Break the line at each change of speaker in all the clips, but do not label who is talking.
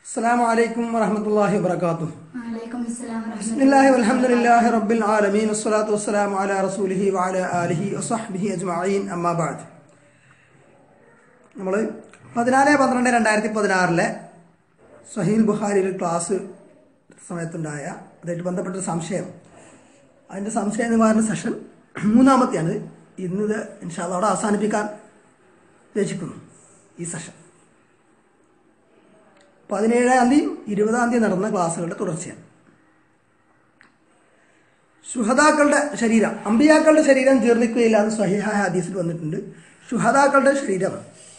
السلام عليكم ورحمة الله وبركاته
وعليكم السلام ورحمة
بسم الله والحمد لله رب العالمين والصلاة والسلام على رسوله وعلى آله وصحبه أجمعين أما بعد നമ്മൾ പതിനാല് പന്ത്രണ്ട് രണ്ടായിരത്തി പതിനാറിലെ സഹീൽ ബുഹാരിയിൽ ക്ലാസ് സമയത്തുണ്ടായ അതായിട്ട് ബന്ധപ്പെട്ട ഒരു സംശയം അതിൻ്റെ സംശയ നിവാരണ സെഷൻ മൂന്നാമത്തെയാണ് ഇന്നിത് ഇൻഷാല്ല അവിടെ അവസാനിപ്പിക്കാൻ ഉദ്ദേശിക്കുന്നു ഈ സെഷൻ പതിനേഴാം തീയതി ഇരുപതാം തീയതി നടന്ന ക്ലാസ്സുകളുടെ തുടർച്ചയാണ് ശുഹദാക്കളുടെ ശരീരം അമ്പിയാക്കളുടെ ശരീരം ജീർണിക്കുകയില്ല എന്ന് സ്വഹിഹായ ഹദീസിൽ വന്നിട്ടുണ്ട് ശുഹദാക്കളുടെ ശരീരം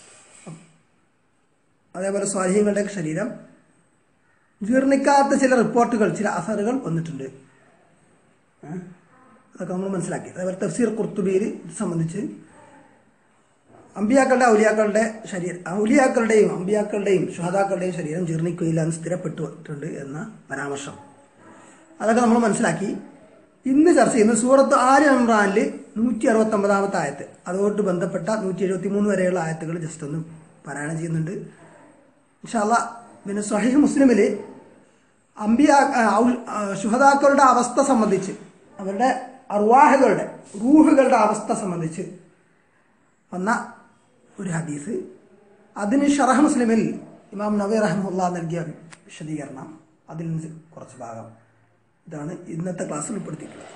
അതേപോലെ സ്വാലിഹ്യങ്ങളുടെ ശരീരം ജീർണിക്കാത്ത ചില റിപ്പോർട്ടുകൾ ചില അസറുകൾ വന്നിട്ടുണ്ട് ഏ? അതൊക്കെ നമ്മൾ മനസ്സിലാക്കി അതേപോലെ തഫ്സീർ കുർത്തുബിയിൽ ഇത് സംബന്ധിച്ച് അമ്പിയാക്കളുടെ ഔലിയാക്കളുടെ ശരീരം ഔലിയാക്കളുടെയും അമ്പിയാക്കളുടെയും ശുഹദാക്കളുടെയും ശരീരം ജീർണിക്കുകയില്ല എന്ന് സ്ഥിരപ്പെട്ടിട്ടുണ്ട് എന്ന പരാമർശം അതൊക്കെ നമ്മൾ മനസ്സിലാക്കി ഇന്ന് ചർച്ച ചെയ്യുന്നത് സൂറത്ത് ആര് ഇമ്രാനിൽ നൂറ്റി അറുപത്തി ഒമ്പതാമത്തെ ആയത്ത് അതുകൊണ്ട് ബന്ധപ്പെട്ട നൂറ്റി എഴുപത്തി മൂന്ന് വരെയുള്ള ആയത്തുകൾ ജസ്റ്റ് ഒന്ന് പാരായണം ചെയ്യുന്നുണ്ട് ഇൻഷാല്ല പിന്നെ സ്വഹീഹ് മുസ്ലിമിൽ അമ്പിയ ശുഹദാക്കളുടെ അവസ്ഥ സംബന്ധിച്ച് അവരുടെ അർവാഹുകളുടെ റൂഹുകളുടെ അവസ്ഥ സംബന്ധിച്ച് വന്ന ഒരു ഹദീസ് അതിന് ഷറഹ് മുസ്ലിമിൽ ഇമാം നബി റഹ്മുല്ല നൽകിയ വിശദീകരണം അതിൽ നിന്ന് കുറച്ച് ഭാഗം ഇതാണ് ഇന്നത്തെ ക്ലാസ്സിൽ ഉൾപ്പെടുത്തിയിട്ടുള്ളത്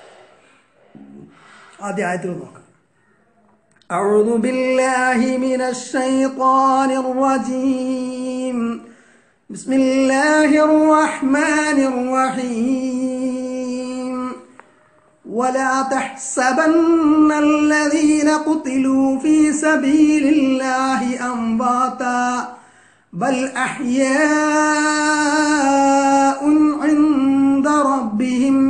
ആദ്യ ആയത്തിൽ നോക്കാം أعوذ بالله من الشيطان الرجيم بسم الله الرحمن الرحيم ولا تحسبن الذين قتلوا في سبيل الله أمواتا بل أحياء عند ربهم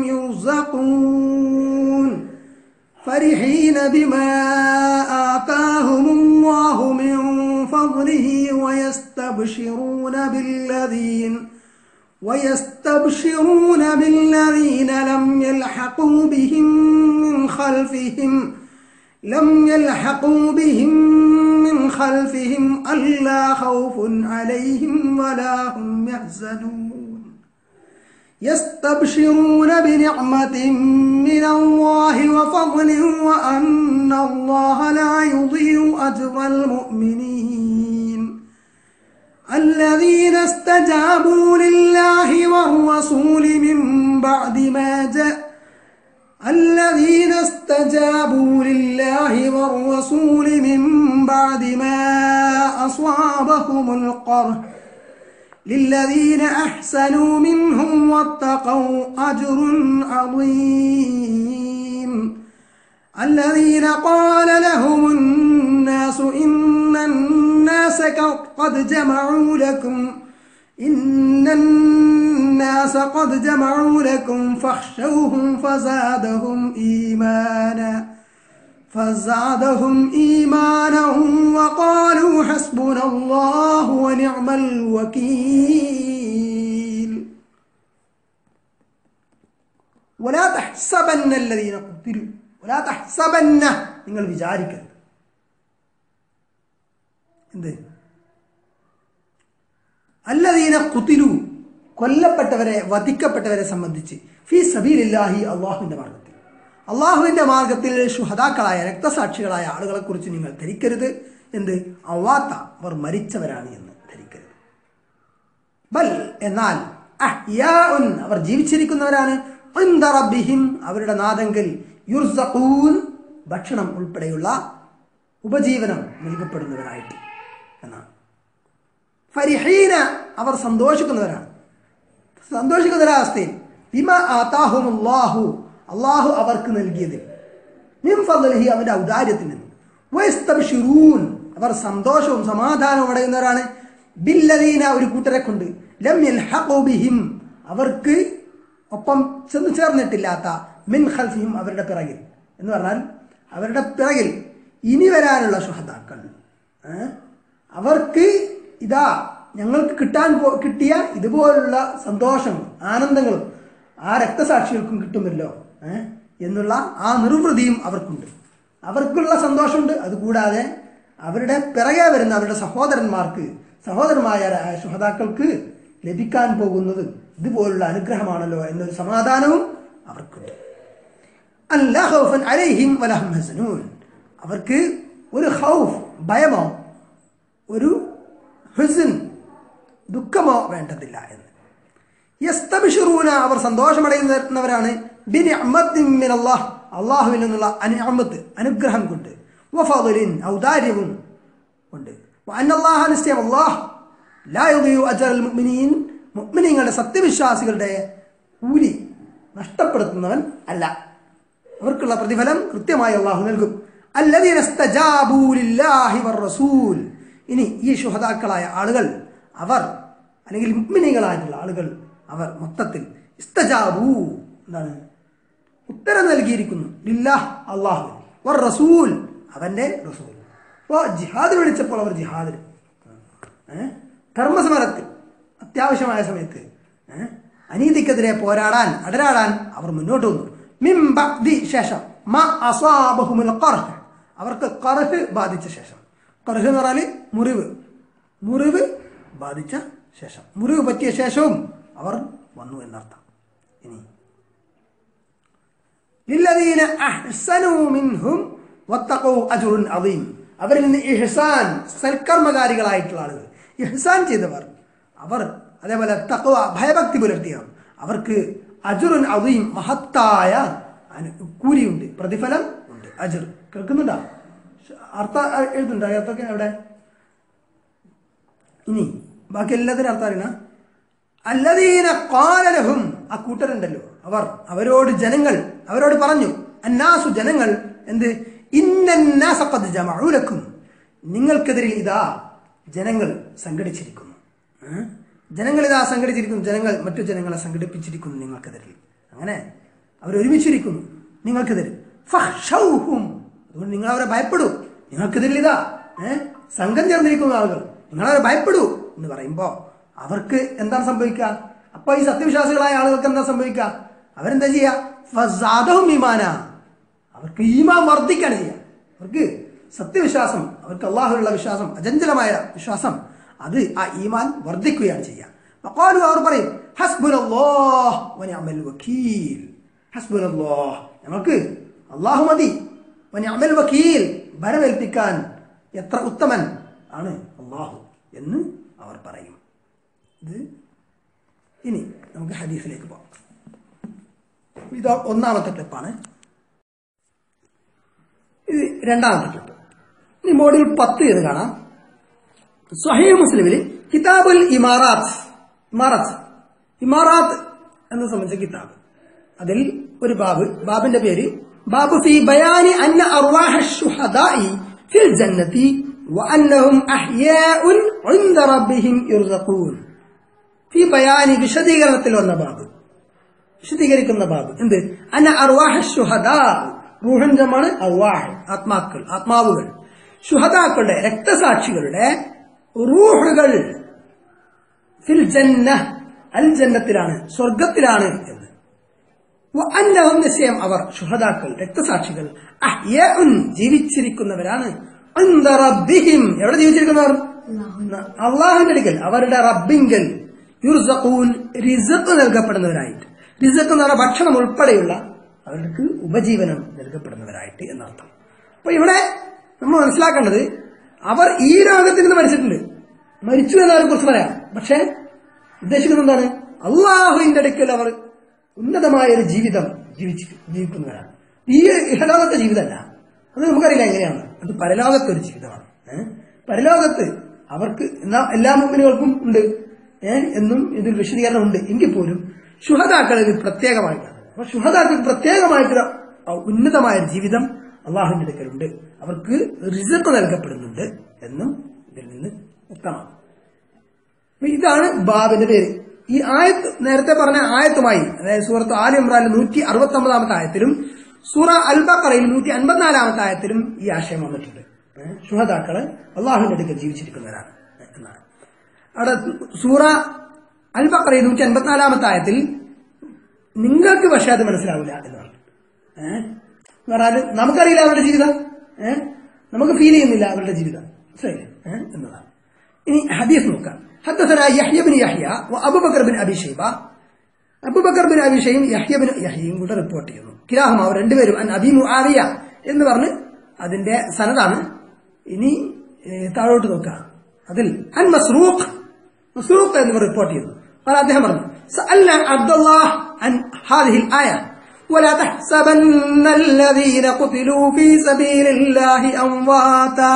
يرزقون فرحين بما آتاهم الله من فضله ويستبشرون بالذين ويستبشرون بالذين لم يلحقوا بهم من خلفهم لم يلحقوا بهم من خلفهم ألا خوف عليهم ولا هم يحزنون يستبشرون بنعمة من الله وفضل وأن الله لا يضيع أجر المؤمنين الذين استجابوا لله والرسول من بعد ما جاء الذين استجابوا لله والرسول من بعد ما أصابهم القرح للذين أحسنوا منهم واتقوا أجر عظيم الذين قال لهم الناس إن الناس قد جمعوا لكم إن الناس قد جمعوا لكم فاخشوهم فزادهم إيمانا فزادهم إيمانا وقالوا حسبنا الله ونعم الوكيل ولا تحسبن الذين قتلوا ولا تحسبن നിങ്ങൾ വിചാരിക്കരുത് എന്ത് അല്ലദീന കുത്തിലു കൊല്ലപ്പെട്ടവരെ വധിക്കപ്പെട്ടവരെ സംബന്ധിച്ച് ഫി സബീലില്ലാഹി അള്ളാഹുവിന്റെ മാർഗത്തിൽ അള്ളാഹുവിന്റെ മാർഗത്തിൽ ശുഹതാക്കളായ രക്തസാക്ഷികളായ ആളുകളെ കുറിച്ച് നിങ്ങൾ ധരിക്കരുത് എന്ത് അവാത്ത അവർ മരിച്ചവരാണ് എന്ന് ധരിക്കരുത് ബൽ എന്നാൽ അഹ്യാഉൻ അവർ ജീവിച്ചിരിക്കുന്നവരാണ് ഇന്ദ റബ്ബിഹിം അവരുടെ നാദങ്കൽ യുർസഖൂൻ ഭക്ഷണം ഉൾപ്പെടെയുള്ള ഉപജീവനം നൽകപ്പെടുന്നവരായിട്ട് എന്നാണ് ഫരിഹീന അവർ സന്തോഷിക്കുന്നവരാണ് സന്തോഷിക്കുന്ന ഒരവസ്ഥയിൽ ബിമ ആതാഹുമുല്ലാഹു അള്ളാഹു അവർക്ക് നൽകിയതിൽ മിൻ ഫضലിഹി അവന്റെ ഔദാര്യത്തിൽ നിന്ന് വയസ്തബ്ശിറൂൻ അവർ സന്തോഷവും സമാധാനവും അടയുന്നവരാണ് ബില്ലദീന ഒരു കൂട്ടരെ കൊണ്ട് ലം യൽഹഖു ബിഹിം അവർക്ക് ഒപ്പം ചെന്ന് ചേർന്നിട്ടില്ലാത്ത മിൻ ഖൽഫിഹിം അവരുടെ പിറകിൽ എന്ന് പറഞ്ഞാൽ അവരുടെ പിറകിൽ ഇനി വരാനുള്ള ശുഹതാക്കൾ ഏ? അവർക്ക് ഇതാ ഞങ്ങൾക്ക് കിട്ടാൻ പോ- കിട്ടിയ ഇതുപോലുള്ള സന്തോഷവും ആനന്ദങ്ങളും ആ രക്തസാക്ഷികൾക്കും കിട്ടുമല്ലോ ഏ? എന്നുള്ള ആ നിർവൃതിയും അവർക്കുണ്ട് അവർക്കുള്ള സന്തോഷമുണ്ട് അതുകൂടാതെ അവരുടെ പിറകെ വരുന്ന അവരുടെ സഹോദരന്മാർക്ക് സഹോദരന്മാരായ ശുഹതാക്കൾക്ക് ലഭിക്കാൻ പോകുന്നത് ഇതുപോലുള്ള അനുഗ്രഹമാണല്ലോ എന്നൊരു സമാധാനവും അവർക്കുണ്ട് അല്ല ഖൗഫൻ അലൈഹിം വലഹും ഹസനൂൻ അവർക്ക് ഒരു ഖൗഫ് ഭയമോ ഒരു ഹുസൻ ദുഃഖമോ വേണ്ടതില്ല എന്ന് യസ്തബിഷുറൂന അവർ സന്തോഷമടയുന്നവരാണ് ബിനിഅമത്തിൻ മിനല്ലാഹ് അള്ളാഹുവിൽ നിന്നുള്ള അനുഅമത്ത് അനുഗ്രഹം കൊണ്ട് വഫദലിൻ ഔദാര്യവും ഉണ്ട് വഅന്നല്ലാഹ നിശ്ചയം അല്ലാഹ് ലാ യുദിയു അജ്റൽ മുഅ്മിനീൻ മുഅ്മിനീങ്ങളുടെ സത്യവിശ്വാസികളുടെ കൂലി നഷ്ടപ്പെടുത്തുന്നവൻ അല്ല അവർക്കുള്ള പ്രതിഫലം കൃത്യമായി അള്ളാഹു നൽകും അല്ലദീന ഇസ്തജാബൂ ലില്ലാഹി വറസൂൽ ഇനി ഈ ശുഹദാക്കളായ ആളുകൾ അവർ അല്ലെങ്കിൽ മുഅ്മിനീകളായിട്ടുള്ള ആളുകൾ അവർ മൊത്തത്തിൽ ഇസ്തജാബൂ എന്താണ് ഉത്തരം നൽകിയിരിക്കുന്നു ലില്ലാഹ് അള്ളാഹു വർ റസൂൽ അവന്റെ റസൂൽ അപ്പോൾ ജിഹാദ് വിളിച്ചപ്പോൾ അവർ ജിഹാദിൽ ഏഹ് ധർമ്മസമരത്തിൽ അത്യാവശ്യമായ സമയത്ത് ഏഹ് അനീതിക്കെതിരെ പോരാടാൻ അടരാടാൻ അവർ മുന്നോട്ട് വന്നു മിം ബഅ്ദി ശേഷം മ അസാബഹുമുൽ ഖർഹ് അവർക്ക് ഖർഹ് ബാധിച്ച ശേഷം ഖർഹ് എന്ന് പറഞ്ഞാൽ മുറിവ് മുറിവ് ബാധിച്ച ശേഷം മുറിവ് പറ്റിയ ശേഷവും അവർ വന്നു എന്നർത്ഥം ഇനി ലില്ലദീന അഹ്സനൂ മിൻഹും വത്തഖൂ അജ്റുൻ അദീം അവരിൽ നിന്ന് ഇഹ്സാൻ സൽക്കർമ്മകാരികളായിട്ടുള്ള ആളുകൾ ഇഹ്സാൻ ചെയ്തവർ അവർ അതേപോലെ തഖ്വ ഭയഭക്തി പുലർത്തിയവർ അവർക്ക് അജുറുൻ അദീം മഹത്തായ അനു- കൂലിയുണ്ട് പ്രതിഫലം ഉണ്ട് അജുർ കേൾക്കുന്നുണ്ടോ അർത്ഥ എഴുതുന്നുണ്ടോ അർത്ഥമൊക്കെ എവിടെ ഇനി ബാക്കി എല്ലാത്തിനും അർത്ഥം അറിയണ അല്ലദീന കാലലഹും ആ കൂട്ടരുണ്ടല്ലോ അവർ അവരോട് ജനങ്ങൾ അവരോട് പറഞ്ഞു അന്നാസു ജനങ്ങൾ എന്ത് ഇന്നന്നാസഖദ് ജമഉ ലക്കും നിങ്ങൾക്കെതിരിൽ ഇതാ ജനങ്ങൾ സംഘടിച്ചിരിക്കുന്നു ഏ? ജനങ്ങൾ ഇതാ സംഘടിച്ചിരിക്കുന്നു ജനങ്ങൾ മറ്റു ജനങ്ങളെ സംഘടിപ്പിച്ചിരിക്കുന്നു നിങ്ങൾക്കെതിരിൽ അങ്ങനെ അവർ ഒരുമിച്ചിരിക്കുന്നു നിങ്ങൾക്കെതിരിൽ ഫഹ്ഷൗഹും അതുകൊണ്ട് നിങ്ങൾ അവരെ ഭയപ്പെടൂ നിങ്ങൾക്കെതിരിൽ ഇതാ ഏഹ് സംഘം ചേർന്നിരിക്കുന്ന ആളുകൾ നിങ്ങളവരെ ഭയപ്പെടൂ എന്ന് പറയുമ്പോ അവർക്ക് എന്താണ് സംഭവിക്കുക അപ്പൊ ഈ സത്യവിശ്വാസികളായ ആളുകൾക്ക് എന്താ സംഭവിക്കുക അവരെന്താ ചെയ്യുക ഫസാദഹും ഈമാന അവർക്ക് ഈമാൻ വർദ്ധിക്കാണ് ചെയ്യുക അവർക്ക് സത്യവിശ്വാസം അവർക്ക് അള്ളാഹുലുള്ള വിശ്വാസം അചഞ്ചലമായ വിശ്വാസം അത് ആ ഈമാൻ വർദ്ധിക്കുകയാണ് ചെയ്യുക വഖാലു അവർ പറയും ഹസ്ബുനല്ലാഹ് വനിഅമൽ വക്കീൽ ഹസ്ബുനല്ലാഹ് ഞങ്ങൾക്ക് അള്ളാഹു മതി വനിഅമൽ വക്കീൽ ഭരമേൽപ്പിക്കാൻ എത്ര ഉത്തമൻ ആണ് അള്ളാഹു എന്ന് അവർ പറയും ഇത് ഇനി നമുക്ക് ഹദീസിലേക്ക് പോകാം ഇത് ഒന്നാമത്തെ ക്ലിപ്പാണ് ഇത് രണ്ടാമത്തെ ക്ലിപ്പ് ഇനി മോഡിൽ പത്ത് എന്ന് കാണാം സ്വഹീഹ് മുസ്ലിമിൽ കിതാബുൽ ഇമാറാത്ത് ഇമാറത്ത് ഇമാറാത്ത് എന്ന് സംബന്ധിച്ച കിതാബ് അതിൽ ഒരു ബാബ് ബാബിന്റെ പേര് ബാബു ഫി ബയാനി അന്ന അർവാഹ ശുഹദായി ഫിൽ ജന്നതി വഅന്നഹും അഹ്യാഉൻ ഇൻദ റബ്ബിഹിം യുർസഖൂൻ ഫി ബയാനി വിശദീകരണത്തിൽ വന്ന ബാബ് വിശദീകരിക്കുന്ന ബാബ് എന്ത് അന്ന അർവാഹ ശുഹദാ റൂഹൻ ജമാണ് അർവാഹ് ആത്മാക്കൾ ആത്മാവുകൾ ശുഹദാക്കളുടെ രക്തസാക്ഷികളുടെ റൂഹുകൾ ഫിൽ ജന്ന അൽ ജന്നത്തിലാണ് സ്വർഗത്തിലാണ് എന്ന് അന്നഹും നിശ്ചയം അവർ ശുഹദാക്കൾ രക്തസാക്ഷികൾ അഹ്യഉൻ ജീവിച്ചിരിക്കുന്നവരാണ് ഇൻദ റബ്ബിഹിം എവിടെ ജീവിച്ചിരിക്കുന്നവർ അള്ളാഹുവിന്റെ അടുക്കൽ അവരുടെ റബ്ബിങ്കൽ യുർസഖൂൻ റിസഖ് നൽകപ്പെടുന്നവരായിട്ട് റിസഖ് എന്ന് പറഞ്ഞ ഭക്ഷണം ഉൾപ്പെടെയുള്ള അവർക്ക് ഉപജീവനം നൽകപ്പെടുന്നവരായിട്ട് എന്നർത്ഥം അപ്പൊ ഇവിടെ നമ്മൾ മനസ്സിലാക്കേണ്ടത് അവർ ഈ ലോകത്തിൽ നിന്ന് മരിച്ചിട്ടുണ്ട് മരിച്ചു എന്നവരെ കുറിച്ച് പറയാം പക്ഷെ ഉദ്ദേശിക്കുന്നത് എന്താണ് അള്ളാഹുവിന്റെ അടുക്കൽ അവർ ഉന്നതമായ ഒരു ജീവിതം ജീവിച്ച് ജീവിക്കുന്നവരാണ് ഈ ഇഹലോകത്തെ ജീവിതമല്ല അത് നമുക്കറിയില്ല എങ്ങനെയാണ് അത് പരലോകത്തെ ഒരു ജീവിതമാണ് ഏഹ് പരലോകത്ത് അവർക്ക് എന്നാ എല്ലാ മുമ്പിനുകൾക്കും ഉണ്ട് ഏഹ് എന്നും ഇതിൽ വിശദീകരണം ഉണ്ട് എങ്കിൽ പോലും ശുഹതാക്കൾ ഇത് പ്രത്യേകമായിട്ടാണ് അപ്പൊ ശുഹതാക്കൾക്ക് പ്രത്യേകമായിട്ടുള്ള ഉന്നതമായ ഒരു ജീവിതം അള്ളാഹുവിന്റെ അടുക്കലുണ്ട് അവർക്ക് റിസൾട്ട് നൽകപ്പെടുന്നുണ്ട് എന്നും ഇതിൽ നിന്ന് വ്യക്തമാണ് അപ്പൊ ഇതാണ് ബാബിന്റെ പേര് ഈ ആയത്ത് നേരത്തെ പറഞ്ഞ ആയത്തുമായി അതായത് സൂറത്ത് ആലി ഇമ്രാനിൽ നൂറ്റി അറുപത്തി ഒമ്പതാമത്തെ ആയത്തിലും സൂറ അൽ ബക്കറയിൽ നൂറ്റി അൻപത്തിനാലാമത്തെ ആയത്തിലും ഈ ആശയം വന്നിട്ടുണ്ട് ഏ? ശുഹതാക്കള് അള്ളാഹുവിന്റെ അടുക്കൽ ജീവിച്ചിരിക്കുന്നവരാണ് എന്നാണ് അവിടെ സൂറ അൽ ബക്കറയിൽ നൂറ്റി അൻപത്തിനാലാമത്തെ ആയത്തിൽ നിങ്ങൾക്ക് പക്ഷെ അത് മനസ്സിലാവില്ല എന്നാണ് ഏഹ് പറഞ്ഞാൽ നമുക്കറിയില്ല അവരുടെ ജീവിതം ഏഹ് നമുക്ക് ഫീൽ ചെയ്യുന്നില്ല അവരുടെ ജീവിതം മനസ്സിലായില്ലേ ഏഹ് എന്നതാണ് ഇനി ഹദീസ് നോക്കാം حدثنا يحيى بن يحيى وابو بكر بن ابي شيبه അബുബക്കർ ബിൻ അബിഷയും യഹ്യ ബിൻ യഹ്യയും കൂടെ റിപ്പോർട്ട് ചെയ്യുന്നു കിരാഹും അവർ രണ്ടുപേരും അൻ അബി മുആവിയ എന്ന് പറഞ്ഞ് അതിന്റെ സനതാണ് ഇനി ഏ, താഴോട്ട് നോക്കുക അതിൽ അൻ മസ്റൂഖ് മസ്റൂഖ് എന്നിവർ റിപ്പോർട്ട് ചെയ്യുന്നു അപ്പോൾ അദ്ദേഹം പറഞ്ഞു سألنا عبد الله عن هذه الآية ولا تحسبن الذين قتلوا في سبيل الله أمواتا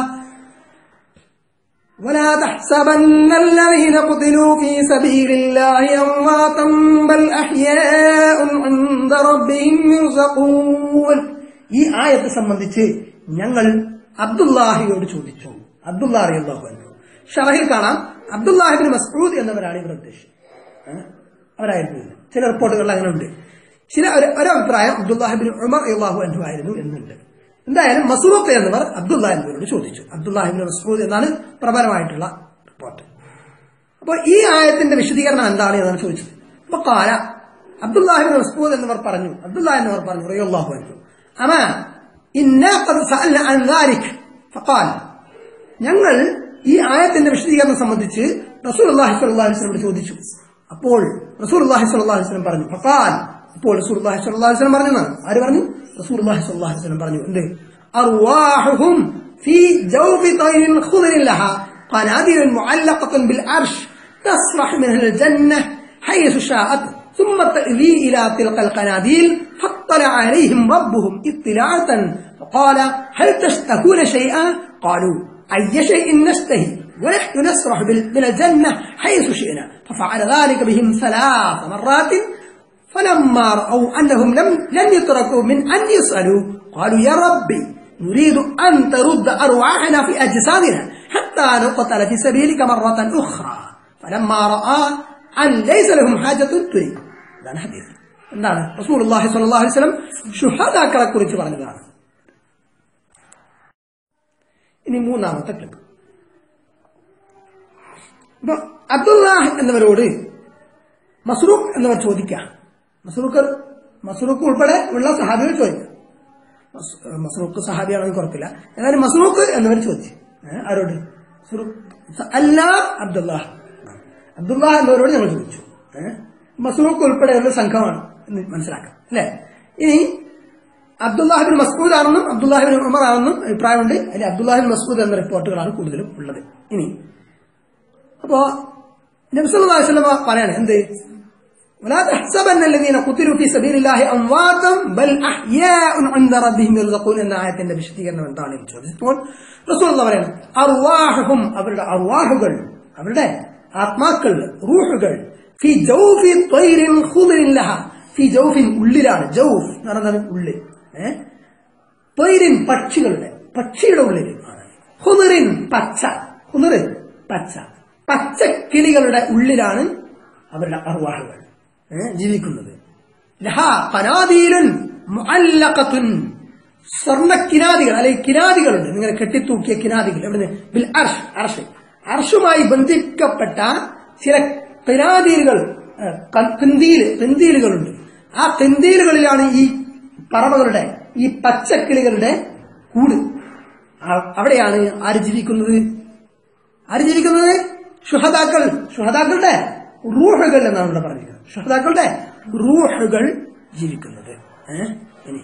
ولا تحسبن الذين قتلوا في سبيل الله أمواتا بل أحياء عند ربهم يرزقون ഈ ആയത്തെ സംബന്ധിച്ച് ഞങ്ങൾ അബ്ദുല്ലാഹിയോട് ചോദിച്ചു അബ്ദുല്ലാഹി അള്ളാഹു അൻഹു ഷറഹിൽ കാണാം അബ്ദുല്ലാഹിബിൻ മസ്ഊദ് എന്നവരാണ് ഇവർ ഉദ്ദേശിച്ചത് ഏ? അവരായിരുന്നു ഇത്. ചില റിപ്പോർട്ടുകളിൽ അങ്ങനെ ഉണ്ട് ചില ഒരു- ഒരഭിപ്രായം അബ്ദുല്ലാഹിബിൻ ഉമർ അള്ളാഹു അൻഹു ആയിരുന്നു എന്നുണ്ട് എന്തായാലും മസൂറത്ത് എന്നിവർ അബ്ദുല്ലാ എന്നിവരോട് ചോദിച്ചു അബ്ദുല്ലാഹിബിൻ മസ്ഊദ് എന്നാണ് പ്രബലമായിട്ടുള്ള റിപ്പോർട്ട് അപ്പോൾ ഈ ആയത്തിന്റെ വിശദീകരണം എന്താണ് എന്നാണ് ചോദിച്ചത് അപ്പൊ കാല അബ്ദുല്ലാഹിബിൻ മസ്ഊദ് എന്നിവർ പറഞ്ഞു അബ്ദുല്ലാ എന്നിവർ പറഞ്ഞു റളിയല്ലാഹു അൻഹു അമാ ഇന്നാ ഖദ് സഅൽന അൻ ദാലിക് ഫഖാൽ ഞങ്ങൾ ഈ ആയത്തിന്റെ വിശദീകരണം സംബന്ധിച്ച് റസൂലുള്ളാഹി സ്വല്ലല്ലാഹു അലൈഹി വസല്ലം ചോദിച്ചു അപ്പോൾ റസൂലുള്ളാഹി സ്വല്ലല്ലാഹു അലൈഹി വസല്ലം പറഞ്ഞു ഫഖാൽ അപ്പോൾ റസൂലുള്ളാഹി സ്വല്ലല്ലാഹു അലൈഹി വസല്ലം പറഞ്ഞു എന്നാണ്. ആര് പറഞ്ഞു റസൂലുള്ളാഹി സ്വല്ലല്ലാഹു അലൈഹി വസല്ലം പറഞ്ഞു എന്ത് അർവാഹുഹും ഫീ ജൗഫി തൈരിൻ ഖുദരിൻ ലഹാ قناديل معلقة بالعرش تسرح من الجنة حيث شاءت ثم تأوي إلى تلك القناديل فاطلع عليهم ربهم اطلاعة فقال هل تشتهون شيئا قالوا أي شيء نشتهي ونحن نسرح بال- من الجنة حيث شئنا ففعل ذلك بهم ثلاث مرات فلما رأوا أنهم لم لم يتركوا من أن يسألوا قالوا يا ربي نريد أن ترد أرواحنا في أجسادنا حتى نقتل في سبيلك مرة أخرى فلما رأى أن ليس لهم حاجة تريد هذا حديث എന്താണ് റസൂലുള്ളാഹി സ്വല്ലല്ലാഹു അലൈഹി വസല്ലം ശുഹദാക്കളെ കുറിച്ച് പറഞ്ഞതാണ് ഇനി മൂന്നാമത്തെ ക്ലിപ്പ് അപ്പൊ അബ്ദുല്ലാഹ് എന്നവരോട് മസ്റൂഖ് എന്നവർ ചോദിക്കാം മസ്റൂഖ് മസ്റൂഖ് ഉൾപ്പെടെ ഉള്ള സഹാബികൾ ചോദിക്കാം മസ്- മസ്റൂഖ് സഹാബിയാണെങ്കിൽ കുഴപ്പമില്ല എന്നാലും മസ്റൂഖ് എന്നവർ ചോദിച്ചു ഏ, ആരോട് മസ്റൂഖ് അല്ല അബ്ദുല്ലാഹ് അബ്ദുല്ലാഹ് എന്നവരോട് ഞങ്ങൾ ചോദിച്ചു ഏ, മസ്റൂഖ് ഉൾപ്പെടെയുള്ള സംഘമാണ് എന്ന് മനസ്സിലാക്കാം അല്ലേ ഇനി അബ്ദുല്ലാഹിബിൻ മസ്കൂദ് ആണെന്നും അബ്ദുല്ലാഹിബിൻ ഉമർ ആണെന്നും അഭിപ്രായമുണ്ട് അതിൽ അബ്ദുല്ലാഹിബിൻ മസ്കൂദ് എന്ന റിപ്പോർട്ടുകളാണ് കൂടുതലും ഉള്ളത് ഇനി അപ്പോ നബ്സല്ലാഹു വസല്ലമ പറയാണ് എന്ത് ولا تحسبن الذين قتلوا في سبيل الله امواتا بل احياء عند ربهم يرزقون എന്ന ആയത്തിന്റെ വിശദീകരണം എന്താണ് എന്ന് ചോദിച്ചപ്പോൾ റസൂലുള്ള പറയുന്നത് അർവാഹും അവരുടെ അർവാഹുകൾ അവരുടെ ആത്മാക്കൾ റൂഹുകൾ ഫി ജൗഫി ത്വയ്രിൻ ഖുദരിൻ ലഹ ഫി ജൗഫിൻ ഉള്ളിലാണ് ജൗഫ് എന്ന് പറഞ്ഞാൽ ഉള്ളിൽ ഏഹ് ത്വയ്രിൻ പക്ഷികളുടെ പക്ഷിയുടെ ഉള്ളിൽ ഹുദറിൻ പച്ച ഹുദറിൻ പച്ച പച്ച കിളികളുടെ ഉള്ളിലാണ് അവരുടെ അർവാഹുകൾ ഏ, ജീവിക്കുന്നത് ലഹാ കനാദീലൻ മുഅല്ലഖത്തുൻ സ്വർണ്ണ കിനാദികൾ അല്ലെങ്കിൽ കിനാദികളുണ്ട് ഇങ്ങനെ കെട്ടിത്തൂക്കിയ കിനാദികൾ എവിടുന്ന് ബിൽ അർഷ് അർഷ് അർഷുമായി ബന്ധിക്കപ്പെട്ട ചില കിനാദീലുകൾ പിന്തീല് പിന്തീലുകളുണ്ട് ആ പിന്തീലുകളിലാണ് ഈ പറവകളുടെ ഈ പച്ചക്കിളികളുടെ കൂട് ആ- അവിടെയാണ് ആര് ജീവിക്കുന്നത് ആര് ജീവിക്കുന്നത് ഷുഹദാക്കൾ ഷുഹദാക്കളുടെ റൂഹുകൾ എന്നാണ് ഇവിടെ പറഞ്ഞിരിക്കുന്നത് ഷുഹദാക്കളുടെ റൂഹുകൾ ജീവിക്കുന്നത് ഏ? ഇനി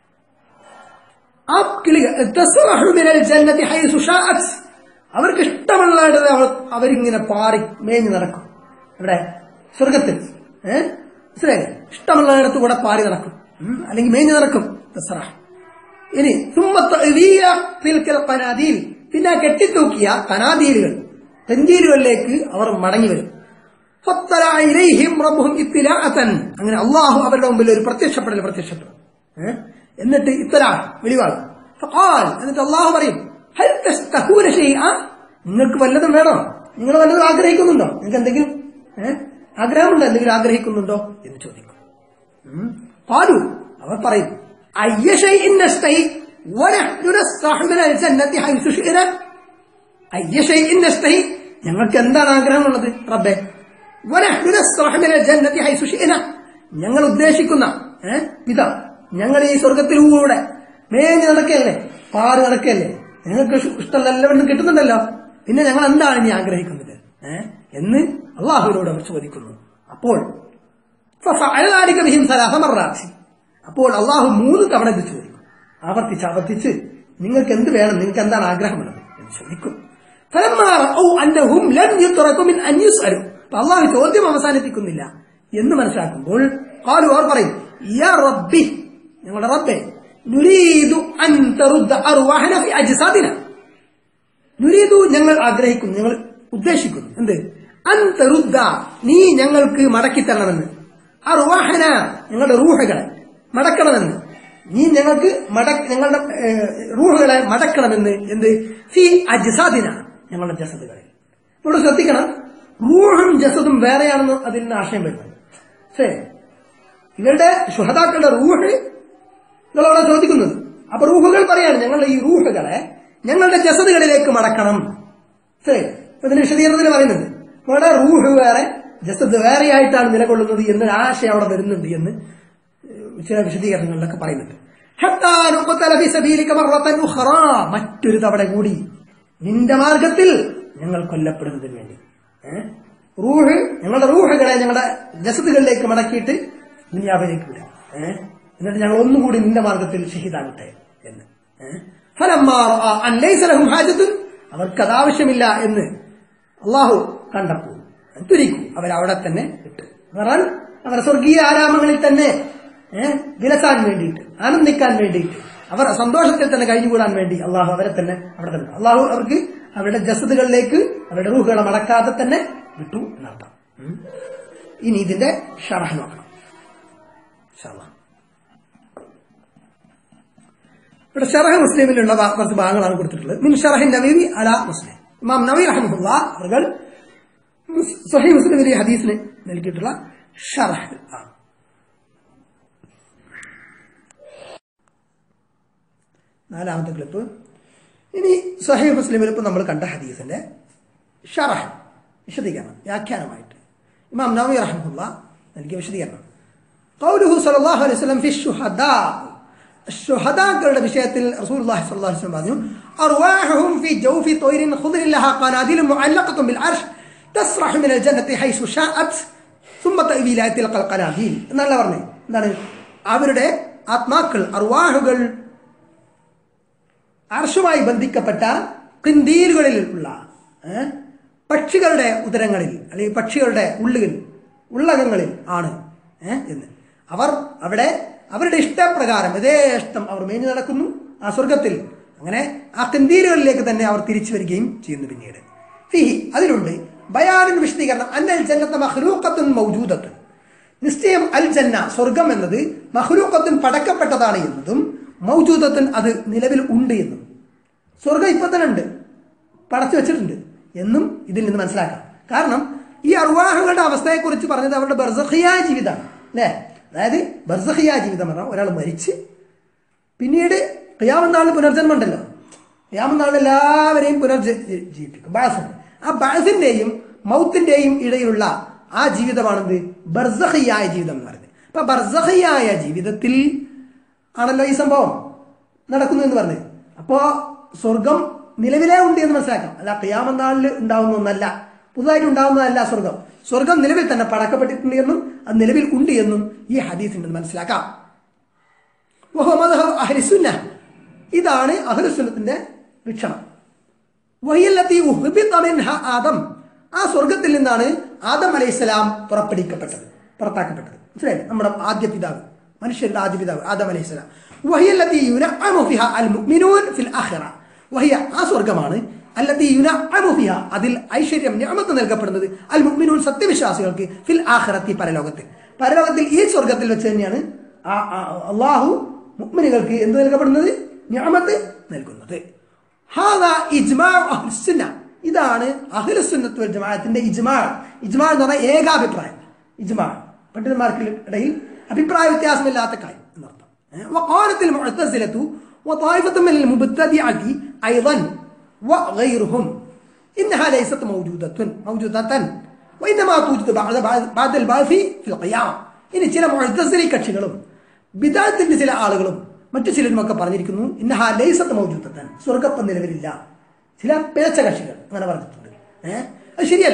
ആ കിളികൾ തസ്റഹു മിനൽ ജന്നതി ഹൈസു ഷാഅത്. അവർക്ക് ഇഷ്ടമുള്ളയിടത്ത് അവർ അവരിങ്ങനെ പാറി മേഞ്ഞു നടക്കും ഇവിടെ സ്വർഗത്തിൽ ഏഹ് മനസ്സിലായില്ലേ ഇഷ്ടമുള്ളയിടത്ത് കൂടെ പാറി നടക്കും ഉം, അല്ലെങ്കിൽ മേഞ്ഞു നടക്കും തസ്റഹ് ഇനി സുമ്മത്ത് ഇലിയ തിൽക്കൽ കനാദീൽ പിന്നെ ആ കെട്ടിത്തൂക്കിയ കനാദീലുകൾ തെന്തീലുകളിലേക്ക് അവർ മടങ്ങി വരും ഫത്തല ഇലൈഹിം റബ്ബുഹും ഇത്തിലാഅതൻ. അങ്ങനെ അള്ളാഹു അവരുടെ മുമ്പിൽ ഒരു പ്രത്യക്ഷപ്പെടൽ പ്രത്യക്ഷപ്പെടും ഏ? എന്നിട്ട് ഇത്തല വെളിവാകും ഫഖാൽ എന്നിട്ട് അള്ളാഹു പറയും ഹൽ തസ്തഹൂന ഷൈഅ? നിങ്ങൾക്ക് വല്ലതും വേണോ നിങ്ങൾ വല്ലതും ആഗ്രഹിക്കുന്നുണ്ടോ നിങ്ങൾക്ക് എന്തെങ്കിലും ഏ? ആഗ്രഹമുണ്ടോ എന്തെങ്കിലും ആഗ്രഹിക്കുന്നുണ്ടോ എന്ന് ചോദിക്കും ഉം. قالوا അവർ പറയും أي شيء نشتهي ونحن نستح من الجنة حيث شئنا أي شيء نشتهي ഞങ്ങൾക്ക് എന്താണ് ആഗ്രഹമുള്ളത് റബ്ബെ ونحن نستح من الجنة حيث شئنا ഞങ്ങൾ ഉദ്ദേശിക്കുന്ന ഏഹ് ഇതാ ഞങ്ങൾ ഈ സ്വർഗത്തിലൂടെ മേഞ്ഞ് നടക്കല്ലേ പാറ് നടക്കല്ലേ നിങ്ങൾക്ക് ഇഷ്ടമല്ല എല്ലാവരും കിട്ടുന്നുണ്ടല്ലോ പിന്നെ ഞങ്ങൾ എന്താണ് ഇനി ആഗ്രഹിക്കുന്നത് ഏ? എന്ന് അള്ളാഹുവിനോട് അവർ ചോദിക്കുന്നു അപ്പോൾ ففعل ذلك بهم ثلاث مرات. അപ്പോൾ അള്ളാഹു മൂന്ന് തവണ ഇത് ചോദിക്കും ആവർത്തിച്ച് ആവർത്തിച്ച് നിങ്ങൾക്ക് എന്ത് വേണം നിങ്ങൾക്ക് എന്താണ് ആഗ്രഹമുള്ളത് എന്ന് ചോദിക്കും فلما رأوا أنهم لم يتركوا من أن يسألوا. അപ്പൊ അള്ളാഹു ചോദ്യം അവസാനിപ്പിക്കുന്നില്ല എന്ന് മനസ്സിലാക്കുമ്പോൾ قالوا അവർ പറയും يا ربي ഞങ്ങളുടെ റബ്ബെ نريد أن ترد أرواحنا في أجسادنا നുരീതു ഞങ്ങൾ ആഗ്രഹിക്കുന്നു ഞങ്ങൾ ഉദ്ദേശിക്കുന്നു എന്ത് അന്തരുദ്ധ നീ ഞങ്ങൾക്ക് മടക്കി തരണമെന്ന് ആ റുവാഹന ഞങ്ങളുടെ റൂഹകളെ മടക്കണമെന്ന് നീ ഞങ്ങൾക്ക് മട ഞങ്ങളുടെ ഏഹ്, റൂഹുകളെ മടക്കണമെന്ന് എന്ത് ഫി അജസാദിന ഞങ്ങളുടെ ജസദുകളെ ഇവിടെ ശ്രദ്ധിക്കണം റൂഹും ജസദും വേറെയാണെന്ന് അതിൽ നിന്ന് ആശയം വരുന്നത് ശരി ഇവരുടെ ശുഹതാക്കളുടെ റൂഹ് നിങ്ങളവിടെ ചോദിക്കുന്നത് അപ്പൊ റൂഹുകൾ പറയാണ് ഞങ്ങളുടെ ഈ റൂഹുകളെ ഞങ്ങളുടെ ജസദുകളിലേക്ക് മടക്കണം ശരി ഇപ്പൊ ഇതിന്റെ വിശദീകരണത്തിൽ പറയുന്നുണ്ട് ഇവിടെ റൂഹ് വേറെ ജസദ് വേറെയായിട്ടാണ് നിലകൊള്ളുന്നത് എന്നൊരു ആശയം അവിടെ വരുന്നുണ്ട് എന്ന് ചില വിശദീകരണങ്ങളിലൊക്കെ പറയുന്നുണ്ട് ഹത്താ നുഖ്തല ഫീ സബീലിക മർറത്തൻ ഉഖറാ. മറ്റൊരു തവണ കൂടി നിന്റെ മാർഗത്തിൽ ഞങ്ങൾ കൊല്ലപ്പെടുന്നതിന് വേണ്ടി ഏ? റൂഹ് ഞങ്ങളുടെ റൂഹുകളെ ഞങ്ങളുടെ ജസദുകളിലേക്ക് മടക്കിയിട്ട് ദുനിയാവിലേക്ക് വിടാം ഏ? എന്നിട്ട് ഞങ്ങൾ ഒന്നുകൂടി നിന്റെ മാർഗത്തിൽ ഷഹീദാകട്ടെ എന്ന് ഏ? ഫലമ്മാ റഅ അൻ ലൈസ ലഹും ഹാജത്തുൻ അവർക്കത് ആവശ്യമില്ല എന്ന് അള്ളാഹു കണ്ടപ്പോൾ തുരിക്കും അവരവിടെ തന്നെ ഇട്ടു കാരണം അവർ സ്വർഗീയ ആരാമങ്ങളിൽ തന്നെ ഏഹ് വിലസാൻ വേണ്ടിയിട്ട് ആനന്ദിക്കാൻ വേണ്ടിയിട്ട് അവർ സന്തോഷത്തിൽ തന്നെ കഴിഞ്ഞുകൂടാൻ വേണ്ടി അള്ളാഹു അവരെ തന്നെ അവിടെ തന്നെ ഇട്ടു. അള്ളാഹു അവർക്ക് അവരുടെ ജസദുകളിലേക്ക് അവരുടെ റൂഹുകളെ മടക്കാതെ തന്നെ വിട്ടു എന്നർത്ഥം ഉം. ഇനി ഇതിന്റെ ഷറഹ് നോക്കണം ഇൻഷാ അല്ലാഹ്. ഇവിടെ ഷറഹ് മുസ്ലിമിലുള്ള ഭാ- കുറച്ച് ഭാഗങ്ങളാണ് കൊടുത്തിട്ടുള്ളത് മിൻ ഷറഹിൻ നബീവി അല മുസ്ലിം ഇമാം നബി റഹ്മുല്ല അവർ സഹി മുസ്ലിം ഈ ഹദീസിന് നൽകിയിട്ടുള്ള ഷറഹ് ആണ് നാലാമത്തെ ക്ലിപ്പ് ഇനി സഹി മുസ്ലിമിൽ ഇപ്പൊ നമ്മൾ കണ്ട ഹദീസിന്റെ ഷറഹ് വിശദീകരണം വ്യാഖ്യാനമായിട്ട് ഇമാം നബി റഹ്മുല്ല നൽകിയ വിശദീകരണം قوله صلى الله عليه وسلم في الشهداء الشهداക്കളുടെ വിഷയത്തിൽ റസൂലുള്ളാഹി സ്വല്ലല്ലാഹു അലൈഹി വസല്ലം പറഞ്ഞു അർവാഹും ഫി ജൗഫി طير خضر لها قناديل معلقة بالعرش تسرح من الجنة حيث شاءت ثم تأوي إلى تلك القناديل എന്നല്ല പറഞ്ഞേ എന്താണ് അവരുടെ ആത്മാക്കൾ അർവാഹുകൾ അർഷുമായി ബന്ധിക്കപ്പെട്ട കിന്തീലുകളിലുള്ള ഏ, പക്ഷികളുടെ ഉദരങ്ങളിൽ അല്ലെങ്കിൽ പക്ഷികളുടെ ഉള്ളുകൾ ഉള്ളകങ്ങളിൽ ആണ് ഏ, എന്ന് അവർ അവിടെ അവരുടെ ഇഷ്ടപ്രകാരം യഥേഷ്ടം അവർ മേഞ്ഞു നടക്കുന്നു ആ സ്വർഗത്തിൽ അങ്ങനെ ആ കിന്തീലുകളിലേക്ക് തന്നെ അവർ തിരിച്ചു വരികയും ചെയ്യുന്നു പിന്നീട് ഫിഹി അതിലുണ്ട് ബയാനിൻ വിശദീകരണം അന്നൽ ജന്നത്ത മഹ്ലൂക്കത്തുൻ മൗജൂദത്തുൻ നിശ്ചയം അൽ ജന്ന സ്വർഗം എന്നത് മഹ്ലൂക്കത്തുൻ പടക്കപ്പെട്ടതാണ് എന്നതും മൗജൂദത്തുൻ അത് നിലവിൽ ഉണ്ട് എന്നും സ്വർഗം ഇപ്പൊ തന്നെ ഉണ്ട് പടച്ചു വെച്ചിട്ടുണ്ട് എന്നും ഇതിൽ നിന്ന് മനസ്സിലാക്കാം കാരണം ഈ അർവാഹങ്ങളുടെ അവസ്ഥയെക്കുറിച്ച് പറഞ്ഞത് അവരുടെ ബർസഹിയായ ജീവിതമാണ് അല്ലേ അതായത് ബർസഹിയായ ജീവിതം പറഞ്ഞാൽ ഒരാൾ മരിച്ച് പിന്നീട് ഖിയാമനാളിൽ പുനർജന്മം ഉണ്ടല്ലോ ഖിയാമനാളിൽ എല്ലാവരെയും പുനർജ ജീവിപ്പിക്കും ബാസുണ്ട് ആ ബാസിന്റെയും മൗത്തിന്റെയും ഇടയിലുള്ള ആ ജീവിതമാണെന്ത് ബർസഹിയായ ജീവിതം എന്ന് പറയുന്നത് അപ്പൊ ബർസഹിയായ ജീവിതത്തിൽ ആണല്ലോ ഈ സംഭവം നടക്കുന്നു എന്ന് പറഞ്ഞത് അപ്പോ സ്വർഗം നിലവിലേ ഉണ്ട് എന്ന് മനസ്സിലാക്കാം അല്ല ഖിയാമനാളിൽ ഉണ്ടാവുന്ന ഒന്നല്ല പുതുതായിട്ട് ഉണ്ടാവുന്നതല്ല സ്വർഗം സ്വർഗം നിലവിൽ തന്നെ പടക്കപ്പെട്ടിട്ടുണ്ട് എന്നും അത് നിലവിൽ ഉണ്ട് എന്നും ഈ ഹദീസിൽ നിന്ന് മനസ്സിലാക്കാം വഹുവ മദ്ഹബ് അഹ്ലുസുന്ന. ഇതാണ് അഹ്ലുസുന്നത്തിന്റെ വീക്ഷണം വഹിയല്ലത്തി ഉഹ്ബിത മിൻഹ ആദം ആ സ്വർഗത്തിൽ നിന്നാണ് ആദം അലൈഹിസ്സലാം പുറപ്പെടുവിക്കപ്പെട്ടത് പുറത്താക്കപ്പെട്ടത് മനസ്സിലായി നമ്മുടെ ആദ്യ പിതാവ് മനുഷ്യരുടെ ആദ്യ പിതാവ് ആദം അലൈഹിസ്സലാം വഹിയല്ലത്തി യുനഅമു ഫിഹ അൽ മുഅ്മിനൂൻ ഫിൽ ആഖിറ വഹിയ ആ സ്വർഗമാണ് അല്ലത്തി യുനഅമു ഫിഹ അതിൽ ഐശ്വര്യം നിഅമത്ത് നൽകപ്പെടുന്നത് അൽ മുഅ്മിനൂൻ സത്യവിശ്വാസികൾക്ക് ഫിൽ ആഖിറത്തി പരലോകത്തിൽ പരലോകത്തിൽ ഈ സ്വർഗത്തിൽ വെച്ച് തന്നെയാണ് ആ ആ- അള്ളാഹു മുഅ്മിനുകൾക്ക് എന്ത് നൽകപ്പെടുന്നത് നിഅമത്ത് നൽകുന്നത് ഹാദാ ഇജ്മാ അഹ്ലുസുന്ന ഇതാണ് അഹ്ലുസുന്നത്ത് വൽ ജമാഅത്തിന്റെ ഇജ്മാ ഇജ്മാ എന്ന് പറഞ്ഞാൽ ഏകാഭിപ്രായം ഇജ്മാ പണ്ഡിതന്മാർക്ക് ഇടയിൽ അഭിപ്രായ വ്യത്യാസമില്ലാത്ത കാര്യം എന്നർത്ഥം ഏഹ്? وقالت المعتزلة وطائفة من المبتدعة أيضا وغيرهم إنها ليست موجودة موجودة وإنما توجد بعد بعد البعث في القيامة ഇനി ചില മുഴത്തസിലി കക്ഷികളും ബിദാത്തിന്റെ ചില ആളുകളും മറ്റു ചിലരുമൊക്കെ പറഞ്ഞിരിക്കുന്നു ഇന്നഹ ലൈസത്ത് മൗജൂദത്തൻ സ്വർഗപ്പം നിലവിലില്ല ചില പിഴച്ച കക്ഷികൾ അങ്ങനെ പറഞ്ഞിട്ടുണ്ട് ഏഹ് അത് ശരിയല്ല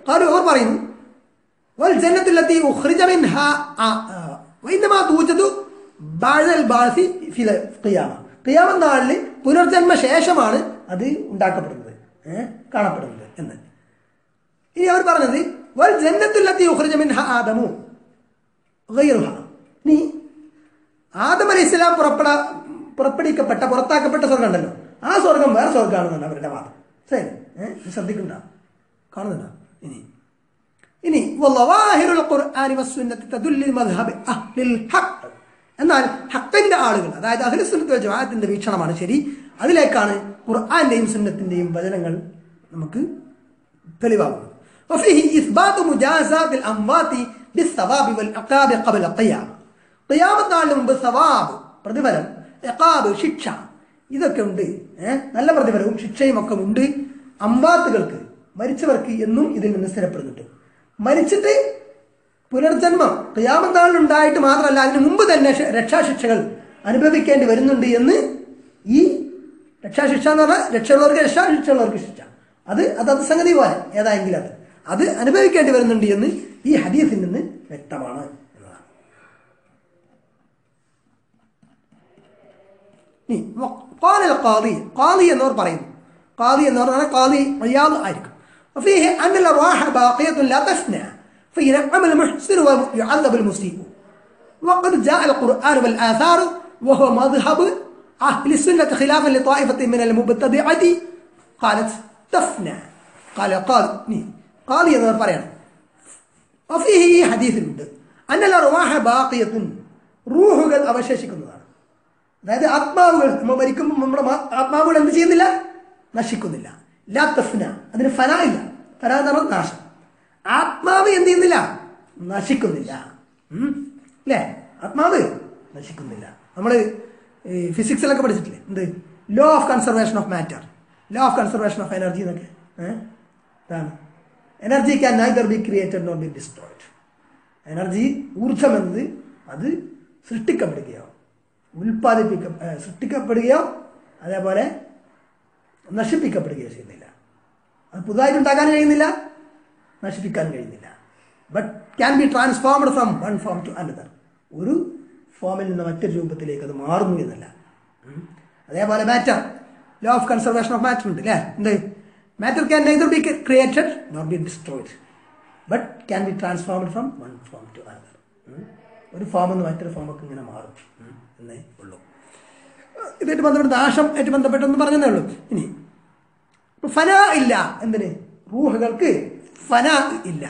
കാലു അവർ പറയുന്നു والجنة التي أخرج منها وإنما توجد بعد البعث في القيامة قيامة നാളിൽ പുനർജന്മ ശേഷമാണ് അത് ഉണ്ടാക്കപ്പെടുന്നത് ഏഹ് കാണപ്പെടുന്നത് എന്ന് ഇനി അവർ പറഞ്ഞത് വൽ ജന്നത്തുല്ലത്തി ഉഖ്രിജ മിൻഹ ആദമു ഗൈറുഹ നീ ആദം അലൈഹി ഇസ്ലാം പുറപ്പെട പുറപ്പെടുവിക്കപ്പെട്ട പുറത്താക്കപ്പെട്ട സ്വർഗം ഉണ്ടല്ലോ ആ സ്വർഗം വേറെ സ്വർഗമാണെന്നാണ് അവരുടെ വാദം ശരി ഏഹ് ശ്രദ്ധിക്കണ്ട കാണുന്നുണ്ടോ ഇനി ഇനി വല്ലവാഹിറുൽ ഖുർആനി വസ്സുന്നത്തി തദുല്ലിൽ മദ്ഹബി അഹ്ലിൽ ഹഖ് എന്നാൽ ഹക്കിന്റെ ആളുകൾ അതായത് അഹ്ലു സുന്നത്ത് വൽ ജമാഅത്തിന്റെ വീക്ഷണമാണ് ശരി അതിലേക്കാണ് ഖുർആന്റെയും സുന്നത്തിന്റെയും വചനങ്ങൾ നമുക്ക് തെളിവാകുന്നത് وفيه إثبات مجازات الأموات بالثواب والعقاب قبل القيامة قيامة നാളിന് മുമ്പ് സവാബ് പ്രതിഫലം എക്കാബ് ശിക്ഷ ഇതൊക്കെ ഉണ്ട് ഏഹ് നല്ല പ്രതിഫലവും ശിക്ഷയും ഒക്കെ ഉണ്ട് അമ്പാത്തുകൾക്ക് മരിച്ചവർക്ക് എന്നും ഇതിൽ നിന്ന് സ്ഥിരപ്പെടുന്നുണ്ട് മരിച്ചിട്ട് പുനർജന്മം ക്രിയാമത്താളിൽ ഉണ്ടായിട്ട് മാത്രമല്ല അതിന് മുമ്പ് തന്നെ ശ- രക്ഷാശിക്ഷകൾ അനുഭവിക്കേണ്ടി വരുന്നുണ്ട് എന്ന് ഈ രക്ഷാശിക്ഷ എന്ന് പറഞ്ഞാൽ രക്ഷയുള്ളവർക്ക് രക്ഷാശിക്ഷയുള്ളവർക്ക് ശിക്ഷ അത് അതത് സംഗതി പോലെ ഏതായെങ്കിലും അത് അത് അനുഭവിക്കേണ്ടി വരുന്നുണ്ട് എന്ന് ഈ ഹദീസിൽ നിന്ന് വ്യക്തമാണ് എന്നതാണ് ഇനി വ- قال القاضي قاضي എന്നവർ പറയുന്നു قاضي എന്ന് പറഞ്ഞാൽ قاضي റിയാദ് ആയിരിക്കും وفيه أن الأرواح باقية لا تفنى فينعم المحسن ويعذب المسيء وقد جاء القرآن والآثار وهو مذهب أهل السنة خلافا لطائفة من المبتدعة قالت تفنى قال قاضي قاضي എന്നവർ പറയണം وفيه ഈ ഹദീസിലുണ്ട് أن الأرواح باقية റൂഹുകൾ അവശേഷിക്കുന്നതാണ് അതായത് ആത്മാവുകൾ നമ്മൾ മരിക്കുമ്പോൾ നമ്മുടെ മാ- ആത്മാവുകൾ എന്ത് ചെയ്യുന്നില്ല നശിക്കുന്നില്ല ലാ തഫ്ന അതിന് ഫന ഇല്ല ഫന എന്ന് പറഞ്ഞാൽ നാശം ആത്മാവ് എന്ത് ചെയ്യുന്നില്ല നശിക്കുന്നില്ല ഉം. അല്ലേ ആത്മാവ് നശിക്കുന്നില്ല നമ്മൾ ഫിസിക്സിലൊക്കെ പഠിച്ചിട്ടില്ലേ എന്ത് law of conservation of matter law of conservation of energy എന്നൊക്കെ ഏഹ് ഇതാണ് energy can neither be created not be destroyed energy ഊർജം എന്നത് അത് സൃഷ്ടിക്കപ്പെടുകയോ ഉൽപ്പാദിപ്പിക്ക ഏ, സൃഷ്ടിക്കപ്പെടുകയോ അതേപോലെ നശിപ്പിക്കപ്പെടുകയോ ചെയ്യുന്നില്ല അത് പുതുതായിട്ട് ഉണ്ടാക്കാൻ കഴിയുന്നില്ല നശിപ്പിക്കാൻ കഴിയുന്നില്ല but can be transformed from one form to another ഒരു ഫോമിൽ നിന്ന് മറ്റൊരു രൂപത്തിലേക്ക് അത് മാറുന്നു എന്നല്ല ഉം. അതേപോലെ matter law of conservation of matter ഉണ്ട് അല്ലേ എന്ത് matter can neither be created not be destroyed but can be transformed from one form to another ഒരു ഫോമിൽ നിന്ന് മറ്റൊരു ഫോമൊക്കെ ഇങ്ങനെ മാറും ഉം, എന്നേ ഉള്ളൂ ഇതായിട്ട് ബന്ധപ്പെട്ട് നാശം ആയിട്ട് ബന്ധപ്പെട്ടെന്ന് പറഞ്ഞതേ ഉള്ളൂ ഇനി ഇപ്പൊ ഫന ഇല്ല എന്തിന് റൂഹുകൾക്ക് ഫന ഇല്ല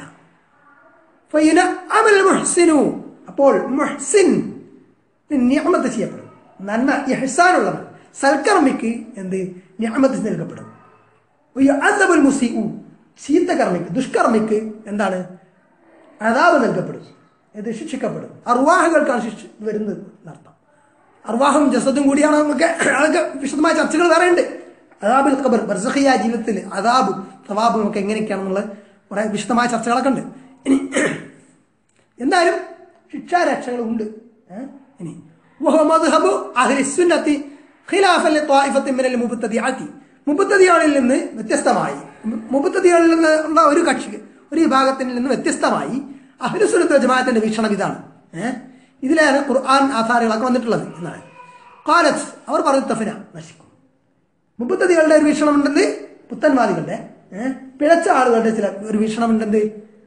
ഫൈന അമൽ മുഹ്സിനു അപ്പോൾ മുഹ്സിൻ നിയമത്ത് ചെയ്യപ്പെടും നന്മ ഇഹ്സാനുള്ളവൻ സൽക്കർമ്മിക്ക് എന്ത് നിയമത്ത് നൽകപ്പെടും അസബുൽ മുസിഉ ചീത്തകർമ്മിക്ക് ദുഷ്കർമ്മിക്ക് എന്താണ് അതാവ് നൽകപ്പെടും ഇത് ശിക്ഷിക്കപ്പെടും അർവാഹുകൾക്കാണ് ശിക്ഷ വരുന്നത് എന്നർത്ഥം അർവാഹും ജസദും കൂടിയാണ് നമുക്ക് അതൊക്കെ വിശദമായ ചർച്ചകൾ വേറെ ഉണ്ട് അതാബുൽ ഖബർ ബർസഖിയ ജീവിതത്തിൽ അതാബും സവാബും ഒക്കെ എങ്ങനെയൊക്കെയാണെന്നുള്ള കുറെ വിശദമായ ചർച്ചകളൊക്കെ ഉണ്ട് ഇനി എന്തായാലും ശിക്ഷാരക്ഷകളുണ്ട് ഏ? ഇനി വഹുവ മദ്ഹബു അഹ്ലി സുന്നത്തി ഖിലാഫൻ ലിത്വായിഫത്തിൻ മിനൽ മുബ്തദിഅത്തി മുബ്തദികളിൽ നിന്ന് വ്യത്യസ്തമായി മുബ്തദികളിൽ നിന്ന് ഉള്ള ഒരു കക്ഷി ഒരു വിഭാഗത്തിൽ നിന്ന് വ്യത്യസ്തമായി അഹ്ലു സുന്നത്ത് വൽ ജമാഅത്തിന്റെ വീക്ഷണം ഇതാണ് ഏഹ് ഇതിലാണ് ഖുർആൻ ആധാരങ്ങളൊക്കെ വന്നിട്ടുള്ളത് എന്നാണ് കാലത്ത് അവർ പറഞ്ഞു തഫിന നശിക്കും മുപ്പത്തതികളുടെ ഒരു വീക്ഷണമുണ്ടെന്ന് പുത്തൻവാദികളുടെ ഏഹ് പിഴച്ച ആളുകളുടെ ചില ഒരു വീക്ഷണമുണ്ടെന്ന്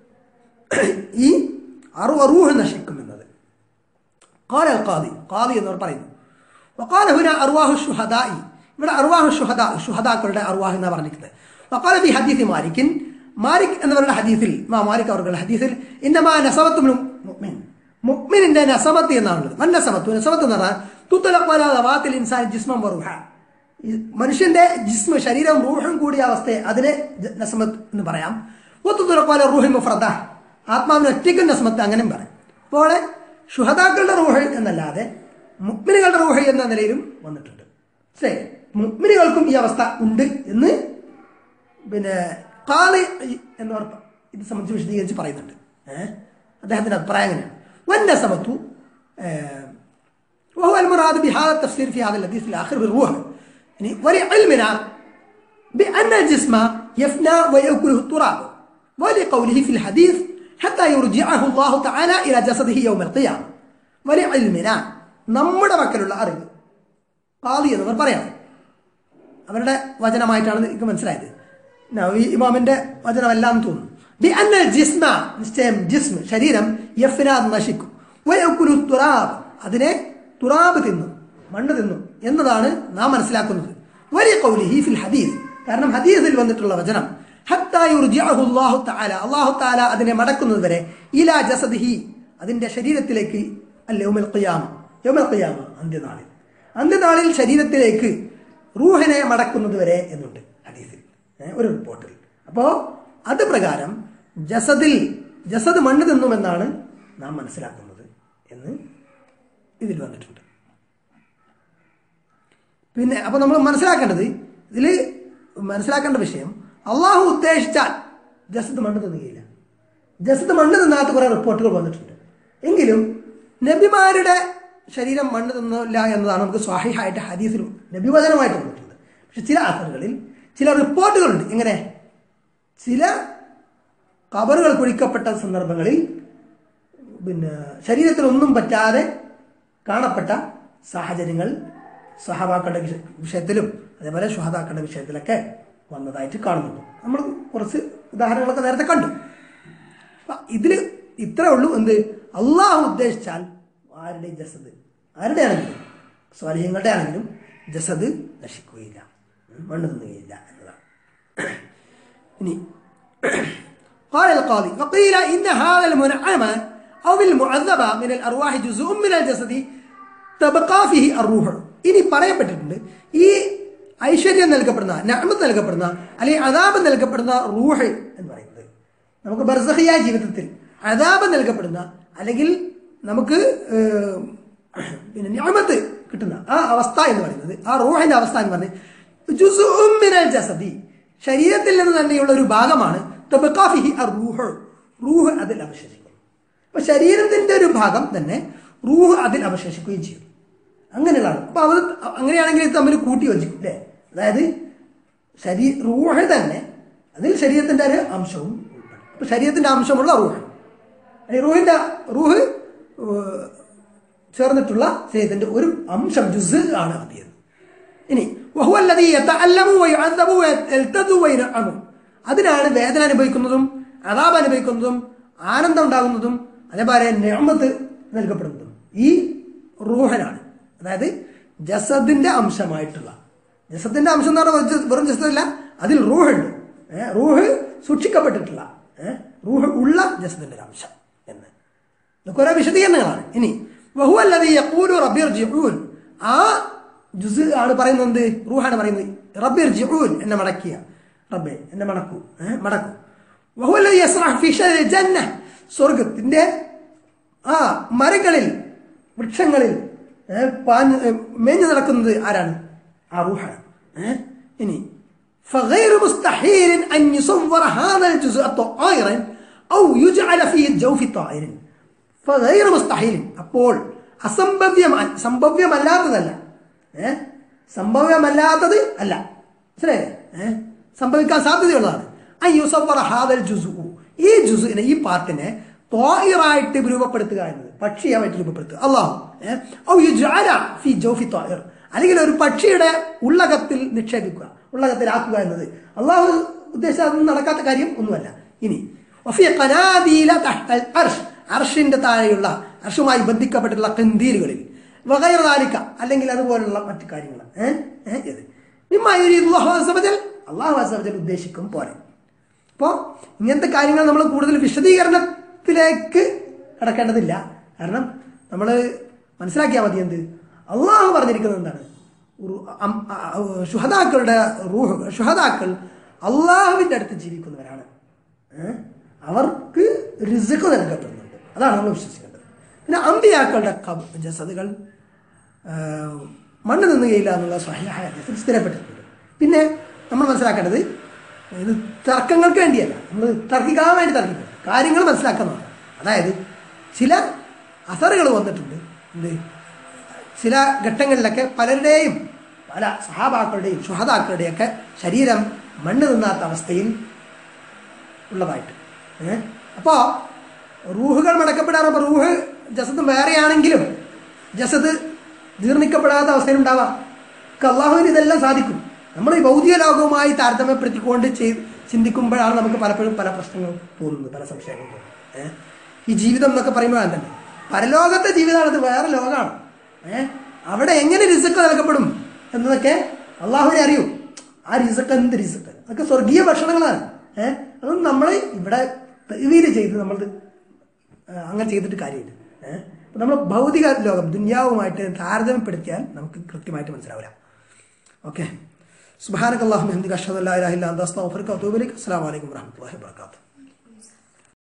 ഈ അറു അറൂഹ് നശിക്കുമെന്നത് قال القاضي قاضي എന്നവർ പറയുന്നു وقال هنا أرواح الشهداء ഇവിടെ അർവാഹു ഷുഹദ ഷുഹദാക്കളുടെ അർവാഹ് എന്നാണ് പറഞ്ഞിരിക്കുന്നത് وقال في حديث مالك മാലിക് എന്നവരുടെ ഹദീസിൽ മാ മാലിക് അവരുടെ ഹദീസിൽ ഇന്നമാ നസവത്ത് മുഅ്മിൻ മുഅ്മിനിന്റെ നസമത്ത് എന്നാണുള്ളത് മൻ നസമത്ത് നസമത്ത് എന്ന് പറഞ്ഞാൽ തുത്തലഖ് അലാ ദവാത്തിൽ ഇൻസാൻ ജിസ്മം വറുഹ ഈ മനുഷ്യന്റെ ജിസ്മ ശരീരവും റൂഹും കൂടിയ അവസ്ഥയെ അതിനെ ജ- നസമത്ത് എന്ന് പറയാം ഒത്തുതുറക്കോല റൂഹി മുഫ്രദ ആത്മാവിന് ഒറ്റയ്ക്കും നസമത്ത് അങ്ങനെയും പറയാം അപ്പോൾ ഷുഹദാക്കളുടെ റൂഹ് എന്നല്ലാതെ മുക്മിനുകളുടെ റൂഹ് എന്ന നിലയിലും വന്നിട്ടുണ്ട് ശരി മുക്മിനുകൾക്കും ഈ അവസ്ഥ ഉണ്ട് എന്ന് പിന്നെ കാളി എന്നവർ ഇത് സംബന്ധിച്ച് വിശദീകരിച്ച് പറയുന്നുണ്ട് ഏഹ് അദ്ദേഹത്തിന്റെ അഭിപ്രായം അങ്ങനെയാണ് വന്നസമത്തു ഏഹ് وهو المراد بهذا التفسير في هذا الحديث الآخر بالروح يعني ولعلمنا بأن الجسم يفنى ويأكله التراب ولقوله في الحديث حتى يرجعه الله تعالى إلى جسده يوم القيامة ولعلمنا നമ്മുടെ പക്കലുള്ള അറിവ് കാളി എന്നവർ പറയാം അവരുടെ വചനമായിട്ടാണ് എനിക്ക് മനസ്സിലായത് നവവി ഇമാമിന്റെ വചനമല്ല എന്ന് തോന്നുന്നു ബി അന്നൽ ജിസ്മ നിശ്ചയം ജിസ്മ ശരീരം യഫ്നാദ് നശിക്കും വയക്കുലു തുറാബ് അതിനെ തുറാബ് തിന്നും മണ്ണ് തിന്നും എന്നതാണ് നാം മനസ്സിലാക്കുന്നത് വലിയ കൗലിഹി ഫിൽ ഹദീസ് കാരണം ഹദീസിൽ വന്നിട്ടുള്ള വചനം ഹത്താ യുർജിഅഹു അല്ലാഹു തആല അല്ലാഹു തആല അതിനെ മടക്കുന്നത് വരെ ഇലാ ജസദിഹി അതിന്റെ ശരീരത്തിലേക്ക് അൽ യൗമൽ ഖിയാമ യൗമൽ ഖിയാമ അന്ത്യനാളിൽ അന്ത്യനാളിൽ ശരീരത്തിലേക്ക് റൂഹിനെ മടക്കുന്നത് വരെ എന്നുണ്ട് ഹദീസിൽ ഏ, ഒരു റിപ്പോർട്ടിൽ അപ്പോൾ അത് പ്രകാരം ജസദിൽ ജസദ് മണ്ണ് തിന്നുമെന്നാണ് നാം മനസ്സിലാക്കുന്നത് എന്ന് ഇതിൽ വന്നിട്ടുണ്ട് പിന്നെ അപ്പോൾ നമ്മൾ മനസ്സിലാക്കേണ്ടത് ഇതിൽ മനസ്സിലാക്കേണ്ട വിഷയം അള്ളാഹു ഉദ്ദേശിച്ചാൽ ജസദ് മണ്ണ് തിന്നുകയില്ല ജസദ് മണ്ണ് തിന്നാത്ത കുറെ റിപ്പോർട്ടുകൾ വന്നിട്ടുണ്ട് എങ്കിലും നബിമാരുടെ ശരീരം മണ്ണ് തിന്നില്ല എന്നതാണ് നമുക്ക് സ്വാഹിഹായിട്ട് ഹദീസിൽ നബിവചനമായിട്ട് വന്നിട്ടുണ്ട് പക്ഷെ ചില ആസറുകളിൽ ചില റിപ്പോർട്ടുകളുണ്ട് എങ്ങനെ ചില കബറുകൾ കുഴിക്കപ്പെട്ട സന്ദർഭങ്ങളിൽ പിന്നെ ശരീരത്തിനൊന്നും പറ്റാതെ കാണപ്പെട്ട സാഹചര്യങ്ങൾ സഹവാക്കളുടെ വിഷ- വിഷയത്തിലും അതേപോലെ ഷുഹദാക്കളുടെ വിഷയത്തിലൊക്കെ വന്നതായിട്ട് കാണുന്നുണ്ട് നമ്മൾ കുറച്ച് ഉദാഹരണങ്ങളൊക്കെ നേരത്തെ കണ്ടു അപ്പൊ ഇതില് ഇത്രേ ഉള്ളൂ എന്ത് അള്ളാഹു ഉദ്ദേശിച്ചാൽ ആരുടെയും ജസദ് ആരുടെ ആണെങ്കിലും സ്വാലിഹ്യങ്ങളുടെ ആണെങ്കിലും ജസദ് നശിക്കുകയില്ല മണ്ണ് തിന്നുകയില്ല എന്നതാണ് ഇനി قال القاضي وقيل إن هذا المنعم أو المعذبة من الأرواح جزء من الجسد تبقى فيه الروح ഇനി പറയപ്പെട്ടിട്ടുണ്ട് ഈ ഐശ്വര്യം നൽകപ്പെടുന്ന നഅമത്ത് നൽകപ്പെടുന്ന അല്ലെങ്കിൽ അതാപം നൽകപ്പെടുന്ന റൂഹ് എന്ന് പറയുന്നത് നമുക്ക് ബർസഹിയ ജീവിതത്തിൽ അതാപം നൽകപ്പെടുന്ന അല്ലെങ്കിൽ നമുക്ക് ഏഹ്, പിന്നെ ഞാമത്ത് കിട്ടുന്ന ആ അവസ്ഥ എന്ന് പറയുന്നത് ആ റൂഹിന്റെ അവസ്ഥ എന്ന് പറയുന്നത് ജുസുഉം മിനൽ ജസദി ശരീരത്തിൽ നിന്ന് തന്നെയുള്ള ഒരു ഭാഗമാണ് തബഖാ ഫിഹി അർ-റൂഹ് റൂഹ് അതിൽ അവശേഷിക്കും അപ്പൊ ശരീരത്തിന്റെ ഒരു ഭാഗം തന്നെ റൂഹ് അതിൽ അവശേഷിക്കുകയും ചെയ്യും അങ്ങനെയുള്ളതാണ് അപ്പൊ അത് അങ്ങനെയാണെങ്കിൽ ഇത് തമ്മിൽ കൂട്ടി യോജിക്കും അല്ലേ അതായത് ശരീ റൂഹ് തന്നെ അതിൽ ശരീരത്തിന്റെ ഒരു അംശവും ഉൾപ്പെടും അപ്പൊ ശരീരത്തിന്റെ അംശമുള്ള റൂഹ് അല്ലെങ്കിൽ റൂഹിന്റെ റൂഹ് ഏഹ്, ചേർന്നിട്ടുള്ള ശരീരത്തിന്റെ ഒരു അംശം ജുസ് ആണ് അതിയത് ഇനി വഹുവ അല്ലദീ യതഅല്ലമു വയുഅദ്ദബു വയൽതദു വയനഅമു അതിനാണ് വേദന അനുഭവിക്കുന്നതും അതാപ് അനുഭവിക്കുന്നതും ആനന്ദം ഉണ്ടാകുന്നതും അതേപോലെ നിഅമത്ത് നൽകപ്പെടുന്നതും ഈ റൂഹനാണ് അതായത് ജസദിന്റെ അംശമായിട്ടുള്ള ജസദിന്റെ അംശം എന്ന് പറഞ്ഞാൽ വെറും ജ- വെറും ജസദല്ല അതിൽ റൂഹുണ്ട് ഏഹ് റൂഹ് സൂക്ഷിക്കപ്പെട്ടിട്ടുള്ള ഏഹ് റൂഹ് ഉള്ള ജസദിന്റെ ഒരു അംശം എന്ന് ഇത് കുറെ വിശദീകരണങ്ങളാണ് ഇനി വഹുവല്ലതി യഖൂലു റബ്ബിർ ജിഊൻ ആ ജുസ് ആണ് പറയുന്നത് എന്ത് റൂഹാണ് പറയുന്നത് റബ്ബിർ ജിഊൻ എന്നെ മടക്കിയ റബ്ബെ എന്നെ മടക്കൂ ഏഹ് മടക്കൂ വഹുവല്ലതി യസ്റഹ് ഫി ശജരിൽ ജന്ന സ്വർഗത്തിന്റെ ആ മരങ്ങളിൽ വൃക്ഷങ്ങളിൽ ഏഹ്, പാഞ്ഞ് ഏഹ്, മേഞ്ഞു നടക്കുന്നത് ആരാണ് ആ റൂഹാണ് ഏഹ്? ഇനി فغير مستحيل أن يصور هذا الجزء طائرا أو يجعل فيه الجوف طائر فغير مستحيل അപ്പോൾ അസംഭവ്യം സംഭവ്യമല്ലാത്തതല്ല ഏഹ് സംഭവ്യമല്ലാത്തത് അല്ല മനസ്സിലായില്ലേ ഏഹ് സംഭവിക്കാൻ സാധ്യതയുള്ളതാണ് അയ്യുസവറ ഹാദൽ ജുസു ഈ ജുസുവിനെ ഈ പാർട്ടിനെ ത്വായിറായിട്ട് രൂപപ്പെടുത്തുക എന്നത് പക്ഷിയായിട്ട് രൂപപ്പെടുത്തുക അള്ളാഹു ഏഹ് ഔ യുജ്അല ഫി ജൗഫി ത്വായിർ അല്ലെങ്കിൽ ഒരു പക്ഷിയുടെ ഉള്ളകത്തിൽ നിക്ഷേപിക്കുക ഉള്ളകത്തിലാക്കുക എന്നത് അള്ളാഹു ഉദ്ദേശിച്ച അതൊന്നും നടക്കാത്ത കാര്യം ഒന്നുമല്ല ഇനി വഫി ഖനാദീല തഹ്തൽ അർഷ് അർഷിന്റെ താഴെയുള്ള അർഷുമായി ബന്ധിക്കപ്പെട്ടിട്ടുള്ള കന്തീലുകളിൽ വകൈർ താലിക്ക അല്ലെങ്കിൽ അതുപോലുള്ള മറ്റു കാര്യങ്ങൾ ഏഹ് ഏഹ് ഇത് മിമ്മാതിരി അള്ളാഹു അസബജൽ അള്ളാഹു അസബജൽ ഉദ്ദേശിക്കും പോലെ അപ്പോൾ ഇങ്ങനത്തെ കാര്യങ്ങൾ നമ്മൾ കൂടുതൽ വിശദീകരണത്തിലേക്ക് കടക്കേണ്ടതില്ല കാരണം നമ്മൾ മനസ്സിലാക്കിയാൽ മതി എന്ത് അള്ളാഹു പറഞ്ഞിരിക്കുന്നത് എന്താണ് ഒരു അം- അ- അ- ശുഹദാക്കളുടെ റൂഹ് ശുഹദാക്കൾ അള്ളാഹുവിൻ്റെ അടുത്ത് ജീവിക്കുന്നവരാണ് ഏഹ്? അവർക്ക് റിസുക്ക് നൽകപ്പെടുന്നുണ്ട് അതാണ് നമ്മൾ വിശ്വസിക്കേണ്ടത് പിന്നെ അമ്പിയാക്കളുടെ കബ- ജസദുകൾ ഏഹ്, മണ്ണ് നിന്നുകയില്ല എന്നുള്ള സഹിയായ ഹദീസിൽ സ്ഥിരപ്പെട്ടിട്ടുണ്ട് പിന്നെ നമ്മൾ മനസ്സിലാക്കേണ്ടത് ഇത് തർക്കങ്ങൾക്ക് വേണ്ടിയല്ല നമ്മൾ തർക്കിക്കാൻ വേണ്ടി തർക്കിക്കും കാര്യങ്ങൾ മനസ്സിലാക്കുന്നതാണ് അതായത് ചില അസറുകൾ വന്നിട്ടുണ്ട് എന്ത് ചില ഘട്ടങ്ങളിലൊക്കെ പലരുടെയും പല സഹാബാക്കളുടെയും ഷുഹദാക്കളുടെയൊക്കെ ശരീരം മണ്ണ് നിന്നാത്ത അവസ്ഥയിൽ ഉള്ളതായിട്ട് ഏഹ് അപ്പോൾ റൂഹുകൾ മടക്കപ്പെടാറ് അപ്പോൾ റൂഹ് ജസദ് വേറെയാണെങ്കിലും ജസദ് ജീർണിക്കപ്പെടാത്ത അവസ്ഥയിലുണ്ടാവാം ഒക്കെ അള്ളാഹുവിന് ഇതെല്ലാം സാധിക്കും നമ്മൾ ഈ ഭൗതിക ലോകവുമായി താരതമ്യപ്പെടുത്തിക്കൊണ്ട് ചെയ്ത് ചിന്തിക്കുമ്പോഴാണ് നമുക്ക് പലപ്പോഴും പല പ്രശ്നങ്ങളും തോന്നുന്നത് പല സംശയങ്ങളും തോന്നുന്നത് ഏഹ് ഈ ജീവിതം എന്നൊക്കെ പറയുമ്പോൾ തന്നെ പരലോകത്തെ ജീവിതമാണ് ഇത് വേറെ ലോകമാണ് ഏഹ് അവിടെ എങ്ങനെ റിസക്ക് നൽകപ്പെടും എന്നതൊക്കെ അള്ളാഹുവിനെ അറിയൂ ആ റിസക്ക് എന്ത് റിസക്ക് അതൊക്കെ സ്വർഗീയ ഭക്ഷണങ്ങളാണ് ഏഹ് അതൊന്നും നമ്മൾ ഇവിടെ തെവീര് ചെയ്ത് നമ്മൾ അങ്ങനെ ചെയ്തിട്ട് കാര്യമില്ല ഏഹ് നമ്മൾ ഭൗതിക ലോകം ദുന്യാവുമായിട്ട് താരതമ്യപ്പെടുത്തിയാൽ നമുക്ക് കൃത്യമായിട്ട് മനസ്സിലാവില്ല ഓക്കെ സുബാനക് അള്ളാഹു അഷ്ഹദു അല്ലാ ഇലാഹ ഇല്ല അന്ത അസ്തഗ്ഫിറുക വഅതൂബു ഇലൈക് അസ്സലാമു അലൈക്കും വറഹ്മത്തുള്ളാഹി വബറകാതുഹു